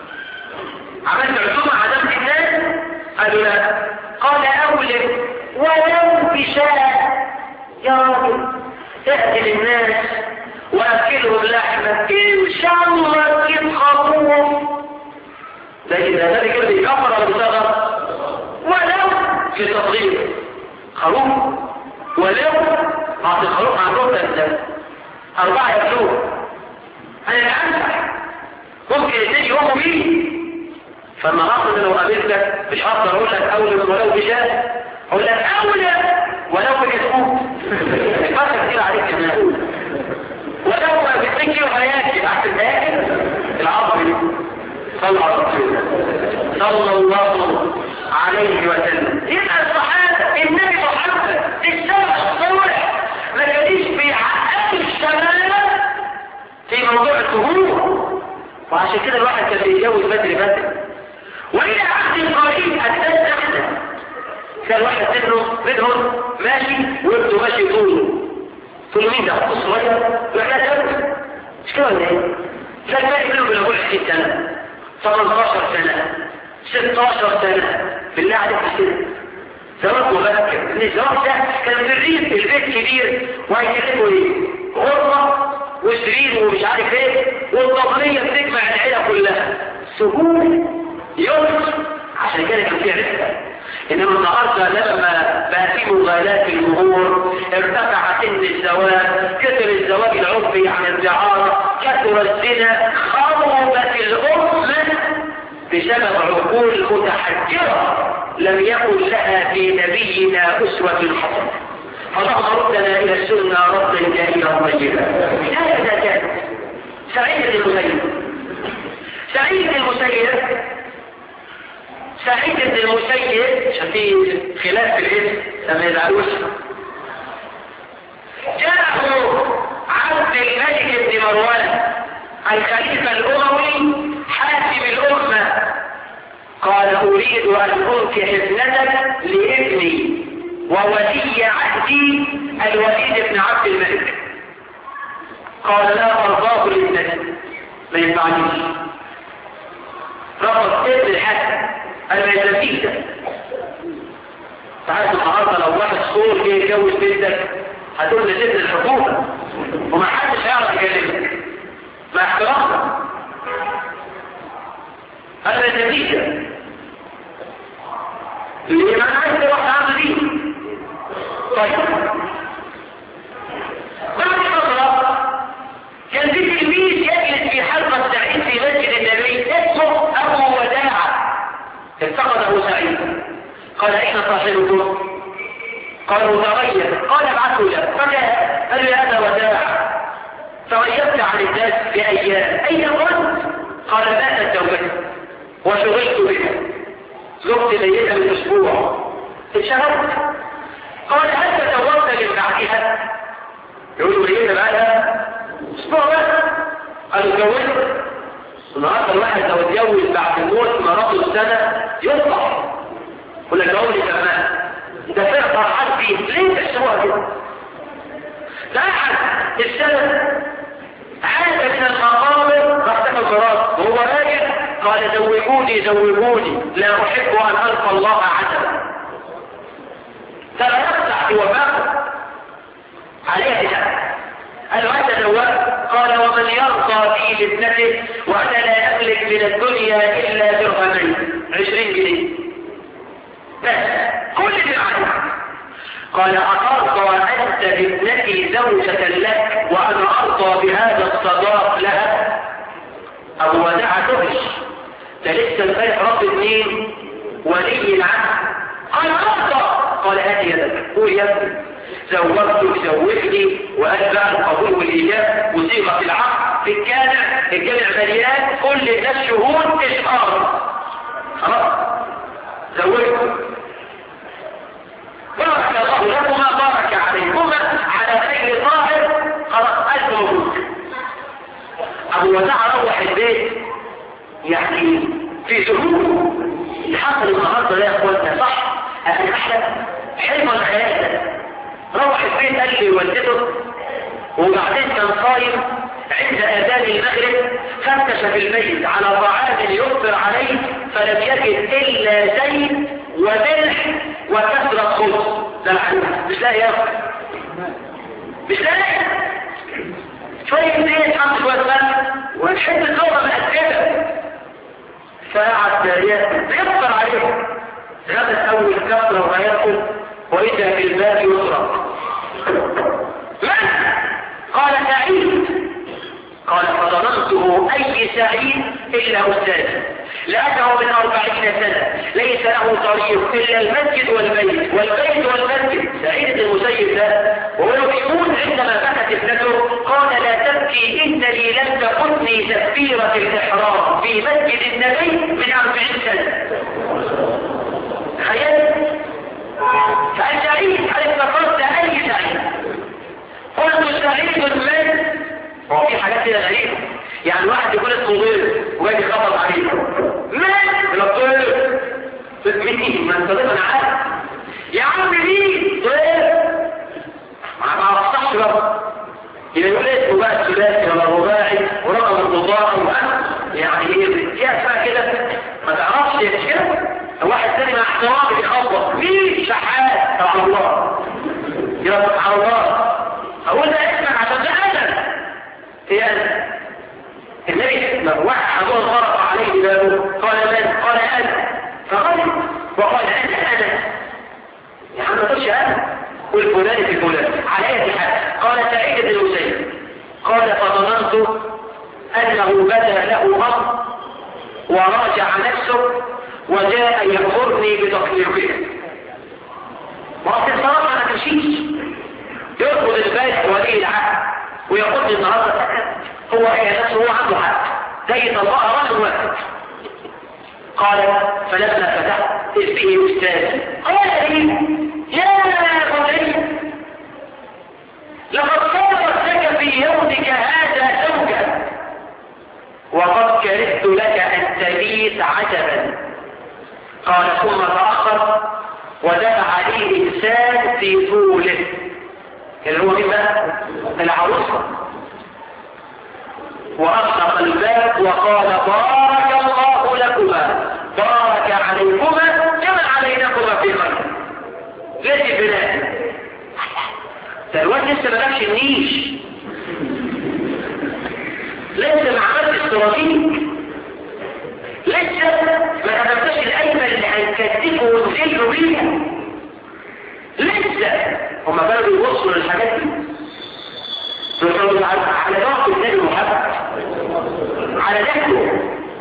S1: عملت عزومة عزمت الناس قالوا لا قال أولم ولو بشاء يا راجل تأتي للناس وأكلهم لحمة إن شاء الله كيف خطوف لكن هذا كده بيكفر ولا بيصغر ولو في تصغير خروف ولو أعطي الخروف عن ربع الدم أربعة يبلوه أنا الأنفع ممكن يتجي يومه بيه فما أخذ لو قابلتك مش هقدر أقول لك أولى ولو بشاء أقول لك أولى ولو بكسبوك فاكر كتير عليك كمان ولو بتذكر حياتي تحت الآخر العظم صلى على رسول الله صلى الله عليه وسلم يبقى الصحابة النبي محمد السلف الصالح ما كانش بيحقق الشمال في موضوع الظهور وعشان كده الواحد كان بيتجوز بدري بدري والى عهد قريب الناس كان واحد منهم منهم ماشي وابنه ماشي طوله طول مين ده خط صغير وإحنا جوز مش كده ولا ايه؟ كان باقي منهم بنقول 20 سنة 18 سنة 16 سنة بالله عليك كده زواج مبكر ان الزواج ده كان في الريف البيت كبير وهيكلموا ايه؟ غرفة وسرير ومش عارف ايه والطبلية بتجمع العيلة كلها سهول يوم عشان كده كان في عزة انما النهاردة لما بقى في مغالاة في المهور ارتفع سن الزواج كثر الزواج العرفي عن الدعارة كثر الزنا خربت الأمة بسبب عقول متحجرة لم يكن لها في نبينا أسوة حسنة اللهم ردنا إلى السنة ردا جميلا طيبا هذا كان سعيد المسيب سعيد المسيب سعيد بن المسيب عشان في خلاف في الاسم لما يزعلوش جاءه عبد الملك بن مروان الخليفة الأموي حاكم الأمة قال أريد أن أنكح ابنتك لابني وولي عهدي الوليد بن عبد الملك قال لا أرضاه لابنتك ما ينفعنيش رفض ابن الحسن أنا يزفيك تعرف النهارده لو واحد صور جه يتجوز بنتك هتقول ده سن الحكومة وما حدش هيعرف يكلمك مع احترامنا هذا النتيجة اللي ما عايز تروح تعمل دي طيب بعد فترة كان في تلميذ يجلس في حلقة سعيد في مسجد النبي اسمه أبو وداعة افتقده سعيد قال أين صاحبكم؟ قالوا تغير قال ابعثوا له فجاء قال لي هذا وداع تغيرت عن الناس بأيام أين كنت؟ قال ماتت زوجتي وشغلت بها زرت ليلة من أسبوع اتشهدت قال هل تزوجت من بعدها؟ يقولوا ليلة بعدها اسبوع بس قالوا اتجوزت النهارده الواحد لو اتجوز بعد موت مراته السنة يصبح ولا جوزي كمان ده فيها فرحات فيه ليه تحسبوها كده ده احد السلف عاد من المقابر راح تاخد فراغ وهو راجع قال زوجوني زوجوني لا احب ان القى الله عتبا فلا يقطع في وفاته عليه ده قال وانت زوجت قال ومن يرضى في لابنته وانا لا املك من الدنيا الا درهمين عشرين جنيه بس كل اللي معايا قال أترضى أنت بابنتي زوجة لك وأنا أرضى بهذا الصداق لها أو ودع تهش ده لسه الفرق رب اثنين ولي العهد قال أرضى قال هات يدك قول يا ابني زوجت زوجني وأتبع القبول والإيجاب وصيغة العقد في الجامع الجامع مليان كل الناس شهود إشعار خلاص زوجت بارك الله لكما بارك عليكما على خير ظاهر خلاص ألف مبروك أبو وداع روح البيت يعني في ذهول الحصل النهارده ده يا اخوانا صح أهل أحلى حلم الخيال روح البيت قال لي والدته وبعدين كان صايم عند آذان المغرب فتش في البيت على طعام يفطر عليه فلم يجد إلا زيت وملح وكثرة خبز ده الحديث مش لاقي ياخد مش لاقي شوية زيت حط شوية ملح والحب الزورة مقدمة فقعد يفطر عليه غدا أول كثرة وهياكل وإذا في الباب يسرق من؟ قال سعيد قال فظننته أي سعيد إلا أستاذ لأنه من أربعين سنة ليس له طريق إلا المسجد والبيت والبيت والمسجد سعيد المسيب ده وهو بيقول عندما بكت ابنته قال لا تبكي إنني لم تقتني تكبيرة الإحرام في مسجد النبي من أربعين سنة تخيل فأن سعيد هل افتكرت أي سعيد قلت سعيد من هو في حاجات كده غريبة يعني واحد يقول اسمه ضيف ويجي يخبط عليه من من الضيف مين ما انت ضيف انا عارف يا عم مين ضيف ما بعرفش بقى يبقى يقول اسمه بقى الثلاثي ولا الرباعي ورقم المضاعف يعني ايه فيها اسمها كده ما تعرفش يا كده واحد تاني مع احترامي بيخبط مين شحات على الله يا على الله اقول ده اسمك عشان ده انا هي انا النبي لما واحد حضور غرق عليه بابه قال من قال انا فغضب وقال انا انا يا عم ما تقولش انا قل فلان في فلان على اي حال قال سعيد بن المسيب قال فظننت انه بدا له امر وراجع نفسه وجاء يأمرني بتطليقه وقت الصراحة ما تمشيش يرفض البيت ولي العهد ويقول لي النهارده هو هي نفسه هو عنده حق زي طلقها رجل واحد قال فلما فتحت إذ به أستاذ قال لي يا بني لقد صارت لك في يومك هذا زوجا وقد كرهت لك أن تبيت عجبا قال ثم تأخر ودفع عليه إنسان في طوله اللي هو بقى العروسة وأغلق الباب وقال بارك الله لكما بارك عليكما كما علينكما في خير ليس بلاد ده الواد لسه ما جابش النيش لسه ما عملش استراتيجي لسه ما كتبتش الأيمة اللي هنكتفه ونزله بيها لسه هما كانوا بيبصوا للحاجات دي بيقولوا على على ضغط النبي محمد على ذكره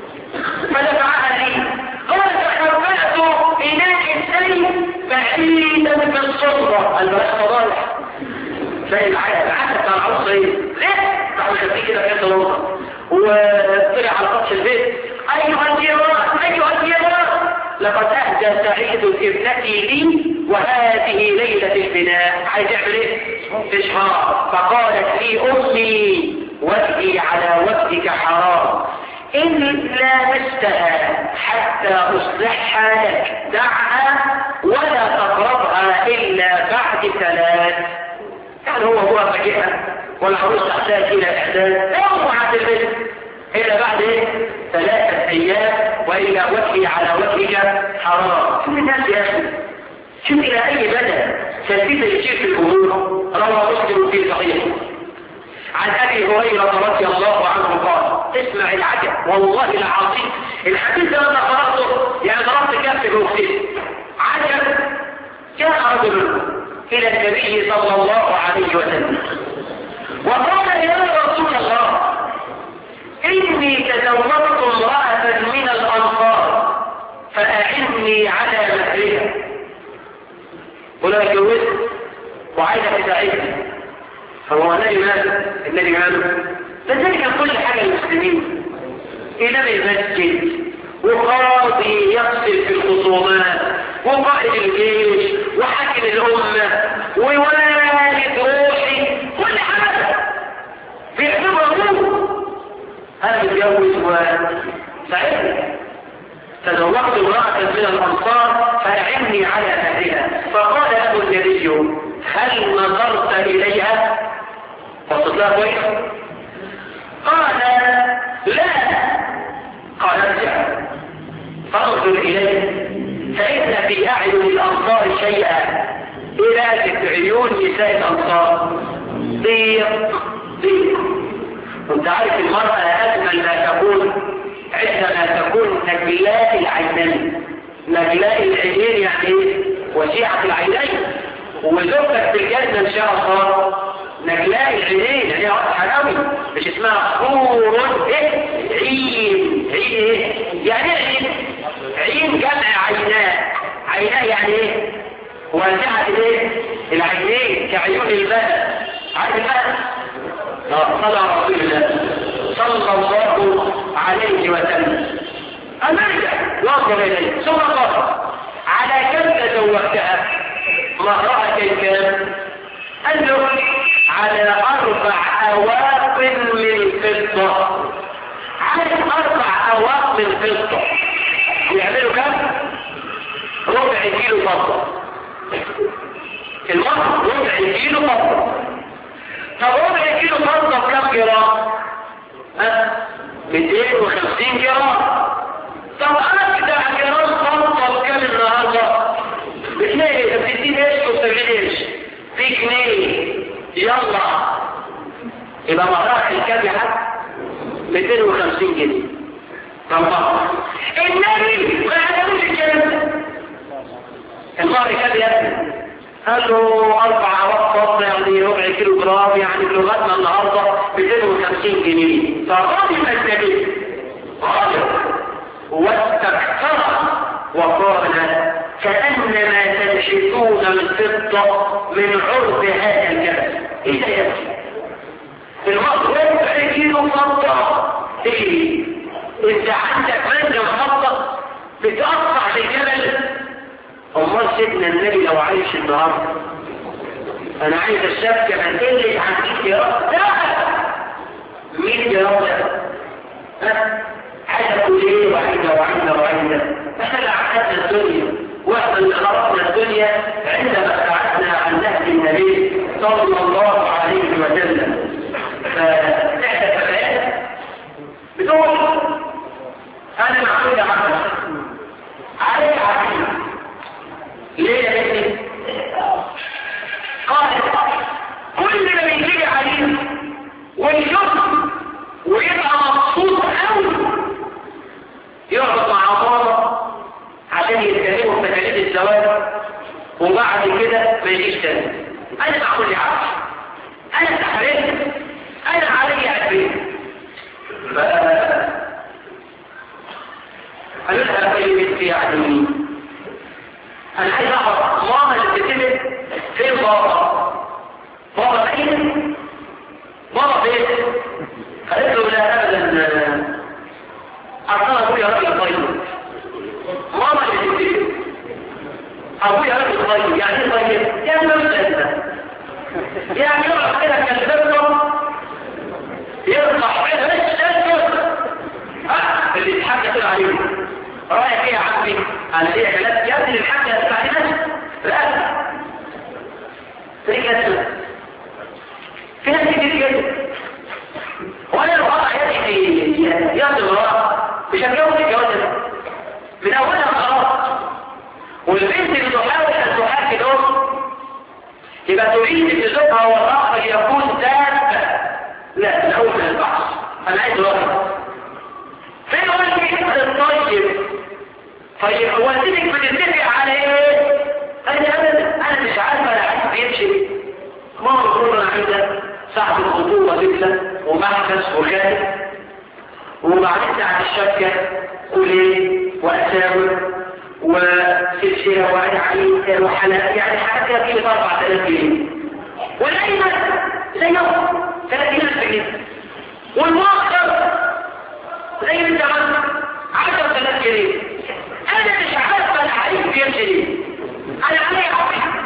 S1: فدفعها لي قال تخبأت إناء السيف بعيدا بالصدرة البلاء فضالح زي العادة العادة بتاع العروس ايه؟ ليه؟ راحوا شايفين كده في الوضع وطلع على سطح البيت أيها الجيران أيها الجيران لقد أهدى سعيد ابنتي لي وهذه ليلة البناء عايز يعمل ايه؟ إشهار فقالت لي أمي وجهي على وجهك حرام إن لامستها حتى أصلحها لك دعها ولا تقربها إلا بعد ثلاث يعني هو هو فجأة والعروس تحتاج إلى إحداث اوعى البيت إلا بعد إيه؟ ثلاثة أيام وإلى وجهي على وجهك حرام شوف الناس يا أخي شوف إلى أي بدل تلبيس يصير في الأمور روى مسلم في صحيحه عن أبي هريرة رضي الله عنه قال اسمع العجب والله العظيم الحديث ده أنا قرأته يعني ضربت كف بوقته عجب جاء رجل إلى النبي صلى الله عليه وسلم وقال يا رسول الله إني تزوجت امرأة من الأنصار فأعني على مهرها ولا اتجوزت وعايزة تساعدني فهو النبي ماذا؟ النبي ماذا؟ فذلك كل حاجة المسلمين إمام المسجد وقاضي يفصل في الخصومات وقائد الجيش وحاكم الأمة ووالد روحي كل حاجة بيعملوا أبوه أنا متجوز وسعيد تزوجت امرأة من الأنصار فأعني على أهلها فقال له النبي هل نظرت إليها وصلت لها كويس قال لا قال ارجع فانظر إليه فإن في أعين الأنصار شيئا إلى عيون نساء الأنصار ضيق ضيق وانت عارف المرأة أجمل ما تكون عندما تكون نجلاء العينين نجلاء العينين يعني ايه وسيعة العينين وزوجتك في الجنة ان شاء الله نجلاء العينين هي واضحة قوي مش اسمها حور ايه عين عين ايه يعني ايه عين عين جمع عيناء عيناء يعني ايه واسعة الايه العينين كعيون الماء عارف الماء صلى رسول الله صلى الله عليه وسلم أمرجع واصل إليه ثم قال على كم تزوجتها مهرها كم قال له على أربع أواق من فضة على أربع أواق من فضة يعملوا كم؟ ربع كيلو فضة المرة ربع كيلو فضة طب ربع كيلو فضة بكم جرام؟ ها؟ 250 جرام طب أجدع جرام فضة بكم النهاردة؟ بجنيه بتدين ايش وبتجنيش؟ في جنيه يلا يبقى مهرات الكام يا حاج 250 جنيه طبعا النبي ما عجبوش الكلام ده المهر كام يا ابني قال له اربع وقت يعني ربع كيلو جرام يعني بلغتنا النهارده 250 جنيه فغضب النبي غضب واستكثر وقال كأنما تنشفون الفضة من عرض هذا الجبل ايه ده يبكي الوقت ربع كيلو فضة ايه انت عندك منجم فضة بتقطع لجبل امال سيدنا النبي لو عايش النهارده انا عايز الشبكة ما تقلش عن 100 جرام لا 100 جرام ها حاجة كل ايه وعيدة وعيدة وعيدة احنا اللي عقدنا الدنيا واحنا اللي خلقنا الدنيا عندما ابتعدنا عن نهج النبي صلى الله عليه وسلم فاحنا فتيات بتقول انا معقول يا محمد عليك عقيدة ليه يا بنتي؟ قالت وبعد كده ما يجيش تاني انا معقول لي عارف انا تحريت انا علي عفريت ف قالوا لها طيب انت يعني انا عايز اعرف ماما اللي بتتم فين بابا بابا فين بابا فين قالت له لا ابدا اصلا ابويا راجل طيب ماما اللي بتتم ابويا راجل طيب يعني ايه طيب يعني ما انت يعني يقعد كده كالبرة يرفع كده بس ها اللي الحاجة طلع عليه رايح ايه يا عمي انا ليه كلام يا ابني الحاجة طلع عليه لا زي كده في ناس كتير كده وانا لو قطع يدي يد وراء مش هتجوز الجواز ده من اولها خلاص والبنت اللي تحاول ان تحاكي الام يبقى تريد ان زوجها والاخر يكون دابه لا الاول من البحث انا عايز واحد فين والدك الطيب طيب والدتك بتتفق على ايه انا انا انا مش عارفه انا عايز بيمشي ما هو المفروض انا عايزه ساعه الخطوبه مثله ومحبس وخاتم وبعدين ساعه الشبكه وليه واساور وسلسله وعين عليه وحلقه يعني حاجات كده تجيب 4000 جنيه والايمن زيهم 30000 جنيه والمؤخر زي ما انت عملت 10000 جنيه انا مش عارف انا عايز بيمشي ليه انا علي عقل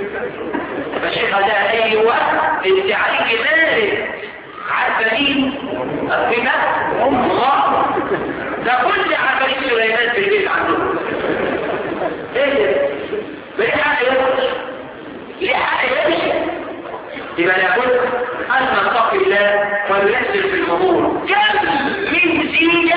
S1: فالشيخ ده ايوه انت عليك مالك عارفه مين القيمه الله ده كل عمليه سليمان في البيت عندهم ايه ده ليه حق يمشي ليه حق يمشي يبقى لابد ان نتقي الله وننزل في الامور كم من زينه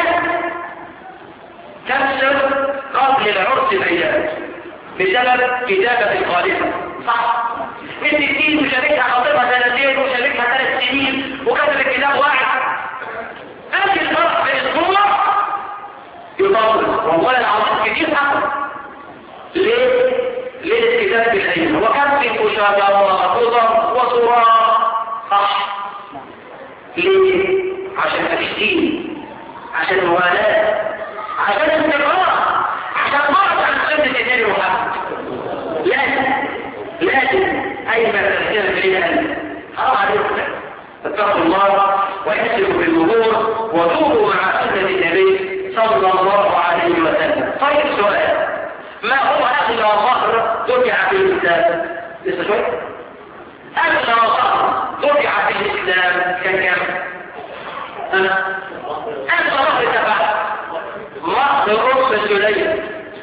S1: تكسر قبل العرس الايام بسبب كتابه الخالقه صح انت كتير مشاركها خطيبها سنتين وشاركها ثلاث سنين وكتب الكتاب واحد اجي الفرق في اسبوع يطول والله العظيم كتير حصل ليه؟ ليه الكتاب بالعلم وكم في مشابهة وخطوطة وصورة صح ليه؟ عشان مفيش دين عشان موالاة عشان استقرار عشان بعض عن سنة النبي محمد لازم لازم أي ما تفكير في القلب حرام عليكم اتقوا الله واحسبوا بالأمور وتوبوا مع سنة النبي صلى الله عليه وسلم طيب سؤال ما هو أغلى ظهر دفع في الإسلام لسه شوية أغلى ظهر دفع في الإسلام كان كم أنا أغلى ظهر دفع ظهر رب سليم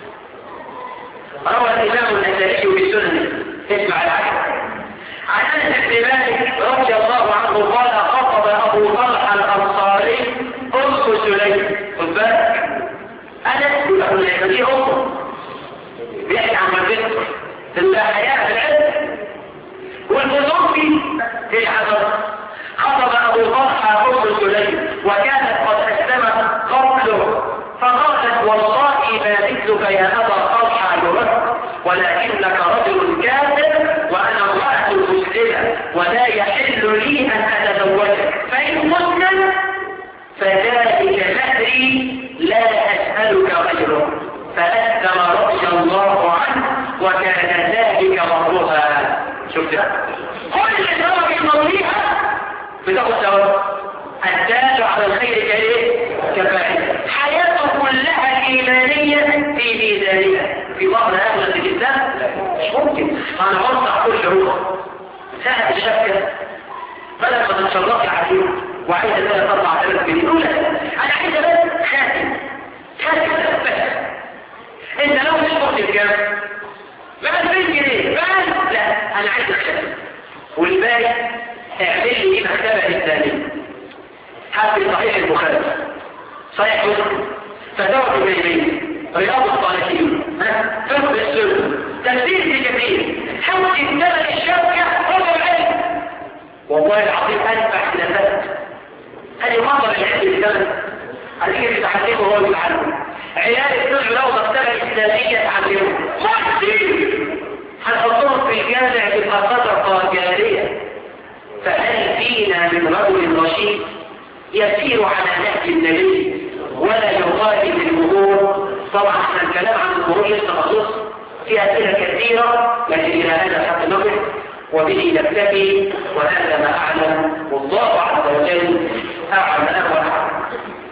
S1: روى الإمام النسائي بسنة اسمع العجب عن أنس بن مالك رضي الله عنه قال خطب أبو طلحة الأنصاري أم سليم خد بالك أنس يقول لك دي أمه بيحكي عن والدته الحياة في العلم والبلوغ في الحضر خطب أبو طلحة أم سليم وكانت قد أسلمت قبله فقالت والله ما مثلك يا أبا طلحة يرد ولكنك رجل كافر وأنا امرأة مسلمة ولا يحل لي أن أتزوجك فإن مسلم فذلك نهري لا أسألك غيره فأسلم رضي الله عنه وكان ذلك مرها شفت كل سبب المضيحة بتاخد ثواب الدال على الخير كايه كفاعل حياته كلها إيمانية في ميزانية في بعض أغلى الإسلام مش ممكن أنا أوسع كل روح ساعة الشبكة بدل ما تتشرفي عليه وعايزة ثلاث أربع آلاف جنيه أولى أنا عايزة بس خاتم خاتم بس انت لو مش مخطئ كام بقى 2000 جنيه بقى لا انا عايز الخاتم والباقي اعمل لي ايه مكتبه الثانيه حسب صحيح البخاري صحيح مسلم فتاوى الجبيرين رياض الصالحين فقه السنه تفسير ابن كثير حول ثمن الشبكه هو العلم والله العظيم انفع الى ذلك هذه مصدر العلم الثمن الذي يتعلمه هو يتعلم عيال الطلع لو مكتبة إسلامية تعلمه محسن هنحطهم في الجامع بخاصة جارية فهل فينا من رجل رشيد يسير على نهج النبي ولا يقاتل المرور طبعا احنا الكلام عن المرور لسه مخصوص في أسئلة كثيرة لكن إلى هذا حق نقف وبه نكتفي وهذا ما أعلم والله عز وجل أعلم وأعلم